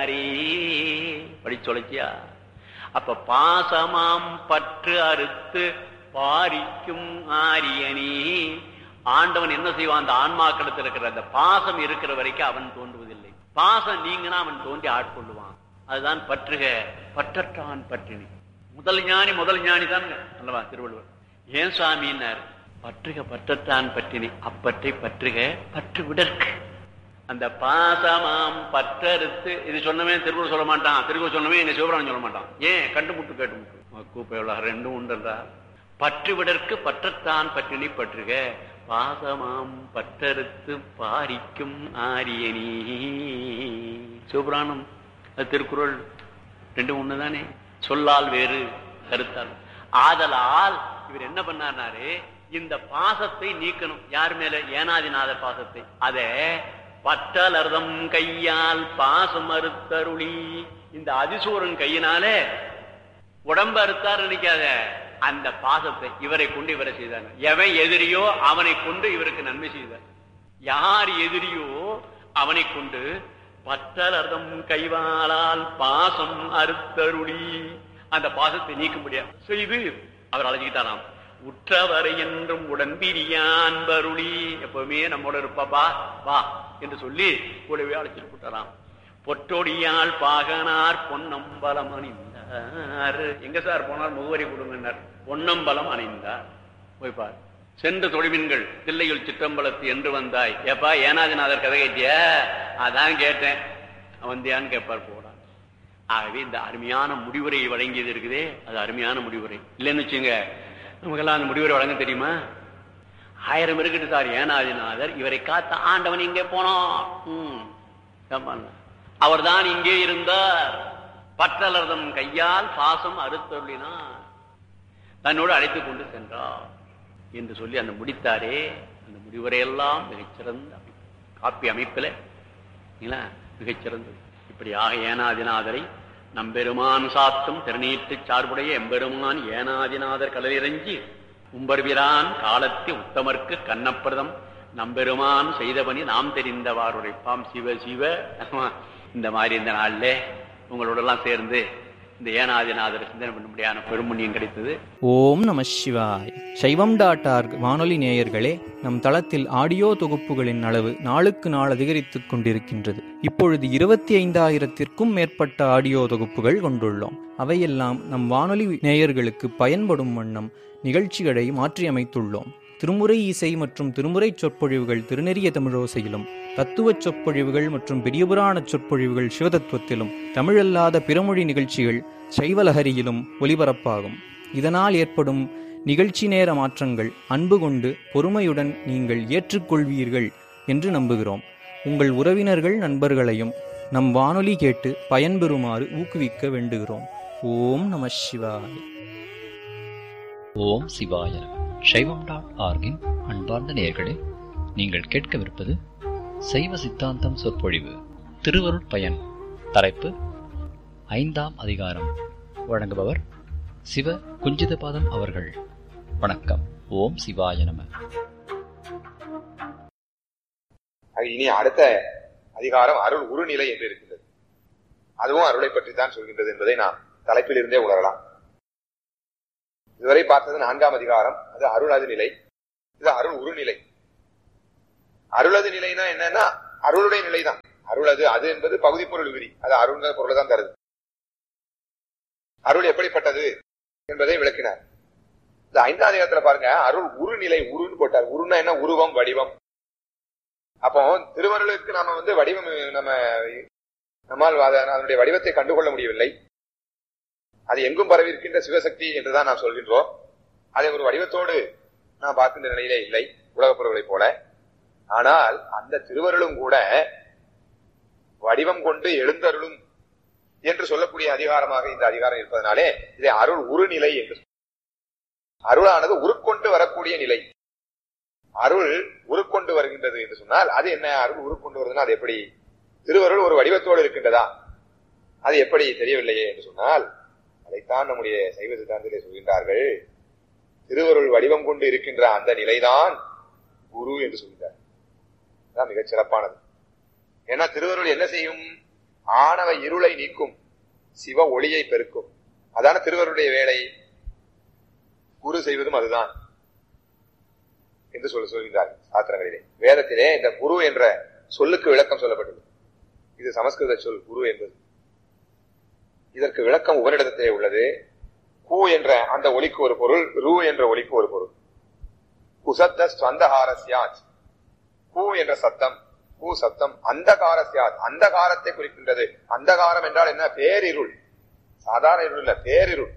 அடியாரே படிச்சொலைச்சியா அப்ப பாசமாம் பற்று அறுத்து பாரிக்கும் ஆரியனே ஆண்டவன் என்ன செய்வான் அந்த ஆன்மாக்களத்தில் இருக்கிற அந்த பாசம் இருக்கிற வரைக்கும் அவன் தோன்றுவதில்லை பாசம் நீங்கன்னா அவன் தோன்றி ஆட்கொள்ளுவான் அதுதான் பற்றுக பற்றற்றான் பற்றினி முதல் ஞானி முதல் ஞானி தான் அல்லவா திருவள்ளுவர் ஏன் சுவாமின்னார் பற்றுக பற்றத்தான் பற்றினி அப்பற்றை பற்றுக பற்று விடற்கு அந்த பாசமாம் பற்றறுத்து இது சொன்னவே திருக்குறள் சொல்ல மாட்டான் திருக்குறள் சொன்னவே எங்க சிவபுராணம் சொல்ல மாட்டான் ஏன் கண்டுமுட்டு கேட்டு கூப்பை ரெண்டும் உண்டன்றா பற்று விடற்கு பற்றத்தான் பற்றினி பற்றுக பாசமாம் பற்றறுத்து பாரிக்கும் ஆரியனி சிவபுராணம் அது திருக்குறள் ரெண்டும் ஒண்ணுதானே சொல்லால் வேறு கருத்தால் ஆதலால் இவர் என்ன பண்ணாரு இந்த பாசத்தை நீக்கணும் யார் மேல ஏனாதிநாதர் பாசத்தை அத பட்டலர்தம் கையால் பாசம் அறுத்தருளி இந்த அதிசூரன் கையினாலே உடம்பு அறுத்தார் நினைக்காத அந்த பாசத்தை இவரை கொண்டு இவரை செய்தார் எவன் எதிரியோ அவனை கொண்டு இவருக்கு நன்மை செய்தார் யார் எதிரியோ அவனை கொண்டு பற்றலர்தம் கைவாளால் பாசம் அறுத்தருளி அந்த பாசத்தை நீக்க முடியாது செய்து அவர் அழைச்சிக்கிட்டாராம் உற்றவரை என்றும் உடன்பிரியான் பருளி எப்பவுமே நம்மோட இருப்பாப்பா வா என்று சொல்லி கூடவே அழைச்சிட்டு போட்டாராம் பொற்றொடியால் பாகனார் பொன்னம்பலம் அணிந்தார் எங்க சார் போனார் முகவரி கொடுங்கன்னார் பொன்னம்பலம் அணிந்தார் போய் பார் சென்று தொழிமின்கள் தில்லையுள் சிற்றம்பலத்து என்று வந்தாய் ஏப்பா ஏனாதிநாதர் கதை கேட்டிய அதான் கேட்டேன் வந்தியான்னு கேட்பார் போடான் ஆகவே இந்த அருமையான முடிவுரை வழங்கியது இருக்குதே அது அருமையான முடிவுரை இல்லைன்னு வச்சுங்க நமக்கெல்லாம் அந்த முடிவுரை வழங்க தெரியுமா ஆயிரம் இருக்கட்டு சார் ஏனாதிநாதர் இவரை காத்த ஆண்டவன் இங்கே போனோம் அவர் தான் இங்கே இருந்தார் பற்றலர்தம் கையால் பாசம் அறுத்தருளினார் தன்னோடு அழைத்துக் கொண்டு சென்றார் என்று சொல்லி அந்த முடித்தாரே அந்த முடிவுரையெல்லாம் மிகச்சிறந்த அமைப்பு காப்பி அமைப்பில் மிகச்சிறந்தது இப்படியாக ஏனாதிநாதரை நம்பெருமான் சாத்தும் திருநீட்டு சார்புடைய எம்பெருமான் ஏனாதிநாதர் கடலிறஞ்சி உம்பர்விரான் காலத்தி உத்தமர்க்கு கண்ணப்பிரதம் நம்பெருமான் செய்த பணி நாம் தெரிந்தவார் உரைப்பாம் சிவ சிவ இந்த மாதிரி இந்த நாள்ல உங்களோட எல்லாம் சேர்ந்து இந்த ஏனாதிநாதர் சிந்தனை பண்ணும்படியான பெருமுண்ணியம் கிடைத்தது ஓம் நம சிவாய் சைவம் டாட் ஆர்க் வானொலி நேயர்களே நம் தளத்தில் ஆடியோ தொகுப்புகளின் அளவு நாளுக்கு நாள் அதிகரித்துக் கொண்டிருக்கின்றது இப்பொழுது இருபத்தி ஐந்தாயிரத்திற்கும் மேற்பட்ட ஆடியோ தொகுப்புகள் கொண்டுள்ளோம் அவையெல்லாம் நம் வானொலி நேயர்களுக்கு பயன்படும் வண்ணம் நிகழ்ச்சிகளை மாற்றியமைத்துள்ளோம் திருமுறை இசை மற்றும் திருமுறை சொற்பொழிவுகள் திருநெறிய தமிழோசையிலும் தத்துவ சொற்பொழிவுகள் மற்றும் பெரியபுராண சொற்பொழிவுகள் சிவதத்துவத்திலும் தமிழல்லாத பிறமொழி நிகழ்ச்சிகள் சைவலஹரியிலும் ஒலிபரப்பாகும் இதனால் ஏற்படும் நிகழ்ச்சி நேர மாற்றங்கள் அன்பு கொண்டு பொறுமையுடன் நீங்கள் ஏற்றுக்கொள்வீர்கள் என்று நம்புகிறோம் உங்கள் உறவினர்கள் நண்பர்களையும் நம் வானொலி கேட்டு பயன்பெறுமாறு ஊக்குவிக்க வேண்டுகிறோம் ஓம் நம சிவாய ஓம் சிவாய சைவம் டாட் ஆர்கின் அன்பார்ந்த நேயர்களே நீங்கள் கேட்கவிருப்பது சைவ சித்தாந்தம் சொற்பொழிவு திருவருட் பயன் தலைப்பு ஐந்தாம் அதிகாரம் வழங்குபவர் சிவ குஞ்சிதபாதம் அவர்கள் வணக்கம் ஓம் சிவாய நம இனி அடுத்த அதிகாரம் அருள் உருநிலை என்று இருக்கின்றது அதுவும் அருளை பற்றி தான் சொல்கின்றது என்பதை நாம் தலைப்பில் இருந்தே உணரலாம் இதுவரை பார்த்தது நான்காம் அதிகாரம் அது அருளது நிலை இது அருள் உருநிலை அருளது நிலைனா என்னன்னா அருளுடைய நிலைதான் அருளது அது என்பது பகுதி பொருள் விரி அது அருள்ங்கிற பொருளை தான் தருது அருள் எப்படிப்பட்டது என்பதை விளக்கினார் இந்த ஐந்தாம் அதிகாரத்துல பாருங்க அருள் உருநிலை உருன்னு போட்டார் உருன்னா என்ன உருவம் வடிவம் அப்போ திருவருளுக்கு நாம வந்து வடிவம் நம்ம நம்மால் அதனுடைய வடிவத்தை கண்டுகொள்ள முடியவில்லை அது எங்கும் பரவி இருக்கின்ற சிவசக்தி என்றுதான் நாம் சொல்கின்றோம் அதை ஒரு வடிவத்தோடு நாம் பார்க்கின்ற நிலையிலே இல்லை உலகப் பொருள்களைப் போல ஆனால் அந்த திருவருளும் கூட வடிவம் கொண்டு எழுந்தருளும் என்று சொல்லக்கூடிய அதிகாரமாக இந்த அதிகாரம் இருப்பதனாலே இதை அருள் உருநிலை என்று அருளானது உருக்கொண்டு வரக்கூடிய நிலை அருள் உருக்கொண்டு வருகின்றது என்று சொன்னால் அது என்ன அருள் உருக்கொண்டு வருதுன்னா அது எப்படி திருவருள் ஒரு வடிவத்தோடு இருக்கின்றதா அது எப்படி தெரியவில்லையே என்று சொன்னால் அதைத்தான் நம்முடைய சைவ சித்தாந்தத்திலே சொல்கின்றார்கள் திருவருள் வடிவம் கொண்டு இருக்கின்ற அந்த நிலைதான் குரு என்று சொல்கிறார் அதான் மிகச் சிறப்பானது ஏன்னா திருவருள் என்ன செய்யும் ஆணவ இருளை நீக்கும் சிவ ஒளியை பெருக்கும் அதான திருவருடைய வேலை குரு செய்வதும் அதுதான் என்று சொல்ல சொல்கிறார் சாத்திரங்களிலே வேதத்திலே இந்த குரு என்ற சொல்லுக்கு விளக்கம் சொல்லப்பட்டது இது சமஸ்கிருத சொல் குரு என்பது இதற்கு விளக்கம் உபரிடத்திலே உள்ளது கு என்ற அந்த ஒலிக்கு ஒரு பொருள் ரு என்ற ஒலிக்கு ஒரு பொருள் குசத்த ஸ்வந்தகாரஸ்யாத் கு என்ற சத்தம் கு சத்தம் அந்தகாரஸ்யாத் அந்தகாரத்தை குறிக்கின்றது அந்தகாரம் என்றால் என்ன பேரிருள் சாதாரண இருள் இல்ல பேரிருள்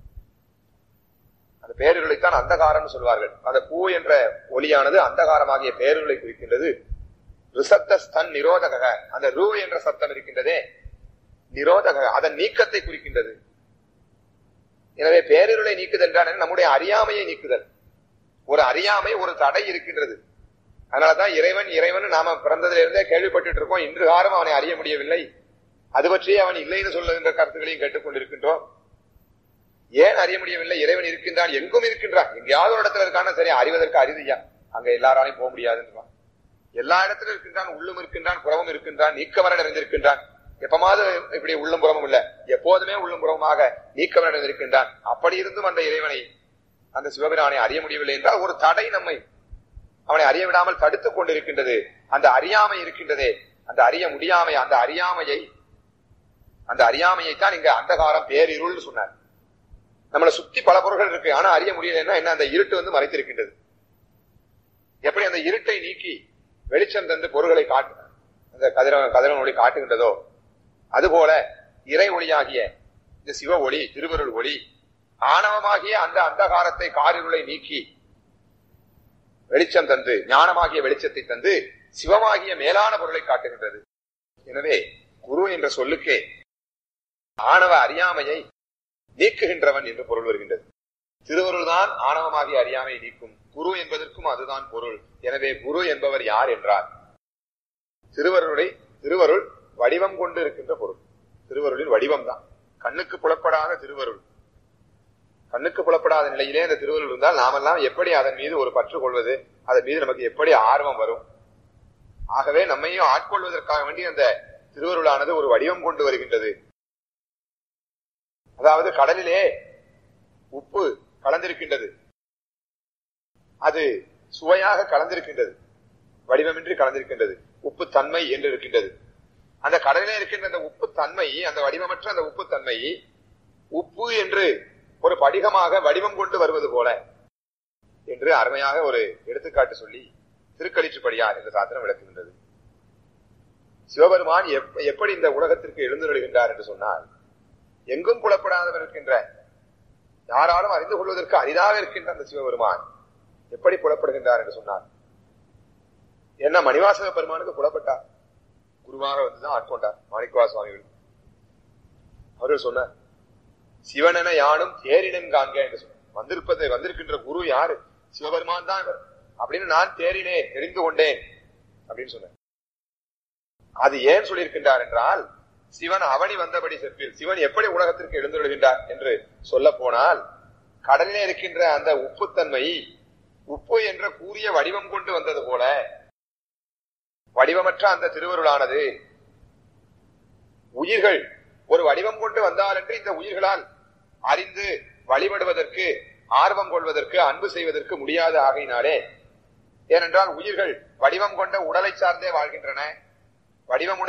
அந்த பேரிருளைத்தான் அந்தகாரம் சொல்வார்கள் அந்த பூ என்ற ஒலியானது அந்தகாரமாகிய பேரிருளை குறிக்கின்றது ரிசத்த ஸ்தன் நிரோதக அந்த ரூ என்ற சத்தம் இருக்கின்றதே நிரோதக அதன் நீக்கத்தை குறிக்கின்றது எனவே பேரிருளை நீக்குதல் என்றால் என்ன? நம்முடைய அறியாமையை நீக்குதல் ஒரு அறியாமை ஒரு தடை இருக்கின்றது அதனாலதான் இறைவன் இறைவன் நாம பிறந்ததிலிருந்தே கேள்விப்பட்டு இருக்கோம் இன்று காலம் அவனை அறிய முடியவில்லை அது பற்றியே அவன் இல்லைன்னு சொல்லுகின்ற கருத்துக்களையும் கேட்டுக்கொண்டிருக்கின்றோம் ஏன் அறிய முடியவில்லை இறைவன் இருக்கின்றான் எங்கும் இருக்கின்றான் எங்கேயாவது ஒரு இடத்துல இருக்கான சரி அறிவதற்கு அரிதியா அங்க எல்லாராலையும் போக முடியாதுன்றான் எல்லா இடத்திலும் இருக்கின்றான் உள்ளும் இருக்கின்றான் புறமும் இருக்கின்றான் நீக்கவர நிறைந்திருக்கின்றான் எப்பமாவது இப்படி உள்ளும் புறமும் இல்ல எப்போதுமே உள்ளும் புறமாக நீக்கவர நிறைந்திருக்கின்றான் அப்படி இருந்தும் அந்த இறைவனை அந்த சிவபிரானை அறிய முடியவில்லை என்றால் ஒரு தடை நம்மை அவனை அறிய விடாமல் தடுத்துக் கொண்டிருக்கின்றது அந்த அறியாமை இருக்கின்றதே அந்த அறிய முடியாமை அந்த அறியாமையை அந்த அறியாமையை தான் இங்க அந்தகாரம் பேரிருள் சொன்னார் நம்மளை சுத்தி பல பொருள்கள் இருக்கு ஆனா அறிய முடியலன்னா என்ன அந்த இருட்டு வந்து மறைத்திருக்கின்றது எப்படி அந்த இருட்டை நீக்கி வெளிச்சம் தந்து பொருள்களை காட்டு அந்த கதிரவன் கதிரவன் ஒளி காட்டுகின்றதோ அதுபோல இறை ஒளியாகிய இந்த சிவ ஒளி திருவருள் ஒளி ஆணவமாகிய அந்த அந்தகாரத்தை காரிருளை நீக்கி வெளிச்சம் தந்து ஞானமாகிய வெளிச்சத்தை தந்து சிவமாகிய மேலான பொருளை காட்டுகின்றது எனவே குரு என்ற சொல்லுக்கே ஆணவ அறியாமையை நீக்குகின்றவன் என்று பொருள் வருகின்றது திருவருள் தான் ஆணவமாகிய அறியாமையை நீக்கும் குரு என்பதற்கும் அதுதான் பொருள் எனவே குரு என்பவர் யார் என்றார் திருவருளை திருவருள் வடிவம் கொண்டு இருக்கின்ற பொருள் திருவருளின் வடிவம் தான் கண்ணுக்கு புலப்படாத திருவருள் கண்ணுக்கு புலப்படாத நிலையிலே அந்த திருவருள் இருந்தால் நாமெல்லாம் எப்படி அதன் மீது ஒரு பற்று கொள்வது அதன் மீது நமக்கு எப்படி ஆர்வம் வரும் ஆகவே நம்மையும் ஆட்கொள்வதற்காக வேண்டி அந்த திருவருளானது ஒரு வடிவம் கொண்டு வருகின்றது அதாவது கடலிலே உப்பு கலந்திருக்கின்றது அது சுவையாக கலந்திருக்கின்றது வடிவமின்றி கலந்திருக்கின்றது உப்பு தன்மை என்று இருக்கின்றது அந்த கடலிலே இருக்கின்ற அந்த உப்பு தன்மை அந்த வடிவமற்ற அந்த உப்பு தன்மை உப்பு என்று ஒரு படிகமாக வடிவம் கொண்டு வருவது போல என்று அருமையாக ஒரு எடுத்துக்காட்டு சொல்லி திருக்களிற்றுப்படியார் என்ற சாத்திரம் விளக்குகின்றது சிவபெருமான் எப்ப- எப்படி இந்த உலகத்திற்கு எழுந்துருகின்றார் என்று சொன்னால் எங்கும் புலப்படாதவர் இருக்கின்ற யாராலும் அறிந்து கொள்வதற்கு அரிதாக இருக்கின்ற அந்த சிவபெருமான் எப்படி புலப்படுகின்றார் என்று சொன்னார் என்ன மணிவாசக பெருமானுக்கு புலப்பட்டார் குருவாக வந்துதான் ஆட்கொண்டார் மாணிக்கவா சுவாமிகள் அவர்கள் சொன்னார் சிவனென யானும் தேரினன் காண்க என்று சொன்னார் வந்திருப்பது வந்திருக்கின்ற குரு யாரு சிவபெருமான் தான் இவர் அப்படின்னு நான் தேறினேன் தெரிந்து கொண்டேன் அப்படின்னு சொன்னார் அது ஏன் சொல்லியிருக்கின்றார் என்றால் சிவன் அவனி வந்தபடி செப்பில் சிவன் எப்படி உலகத்திற்கு எழுந்துள்கின்றார் என்று சொல்ல போனால் கடலிலே இருக்கின்ற அந்த உப்புத்தன்மை உப்பு என்ற கூறிய வடிவம் கொண்டு வந்தது போல வடிவமற்ற அந்த திருவருளானது உயிர்கள் ஒரு வடிவம் கொண்டு வந்தால் என்று இந்த உயிர்களால் அறிந்து வழிபடுவதற்கு ஆர்வம் கொள்வதற்கு அன்பு செய்வதற்கு முடியாத ஆகையினாலே ஏனென்றால் உயிர்கள் வடிவம் கொண்ட உடலை சார்ந்தே வாழ்கின்றன வடிவமுடைய